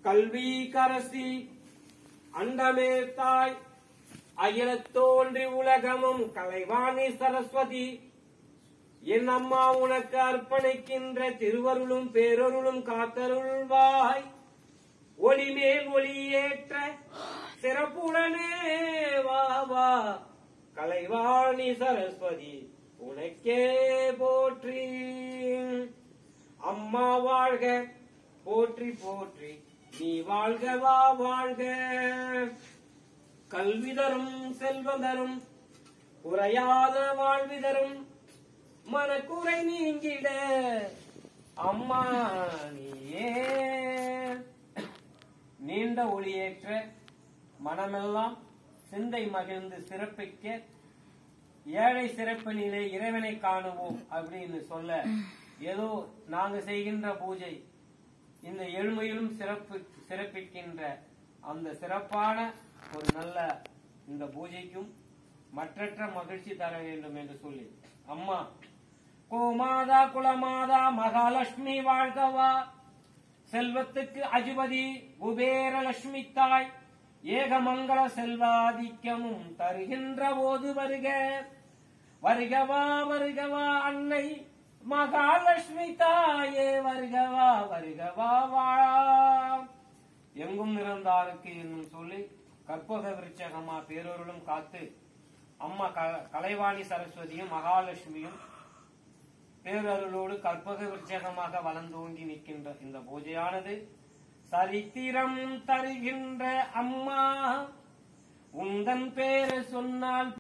கல்வி கரசி அண்டமே தாய் அகிலத் தோன்றி உலகமும் கலைவாணி சரஸ்வதி என் அம்மா உனக்கு அர்ப்பணிக்கின்ற திருவருளும் பேரருளும் காத்தருள்வாய் ஒளிமேல் ஒளியேற்ற சிறப்புடனே வா வா கலைவாணி சரஸ்வதி உனக்கே போற்றி அம்மா வாழ்க போற்றி போற்றி நீ வாழ்க வா வாழ்க கல்வி தரும் செல்வம் தரும் குறையாத வாழ்வி தரும் மனக்குறை நீங்கிட அம்மா நீயே நீண்ட ஒளியேற்ற மனமெல்லாம் சிந்தை மகிழ்ந்து சிறப்பிக்க ஏழை சிறப்பு நிலை இறைவனை காணுவோம் அப்படின்னு சொல்ல ஏதோ நாங்க செய்கின்ற பூஜை இந்த எழுமையிலும் சிறப்பு சிறப்பிக்கின்ற அந்த சிறப்பான ஒரு நல்ல இந்த பூஜைக்கும் மற்றற்ற மகிழ்ச்சி தர வேண்டும் என்று சொல்லி அம்மா கோமாதா குலமாதா மகாலட்சுமி வாழ்கவா செல்வத்துக்கு அதிபதி குபேரலட்சுமி தாய் ஏகமங்கள செல்வாதிக்கமும் தருகின்ற போது வருக வருகவா வருகவா அன்னை மகாலட்சுமி தாயே வருகவா வருகவா வாழா எங்கும் நிறந்தாருக்கு என்னும் சொல்லி கற்பக விருட்சகமா பேரொருளும் காத்து அம்மா க- கலைவாணி சரஸ்வதியும் மகாலட்சுமியும் பேரருளோடு கற்பக விருட்சகமாக வளர்ந்தோங்கி நிற்கின்ற இந்த பூஜையானது சரித்திரம் தருகின்ற அம்மா உந்தன் பேரை சொன்னால்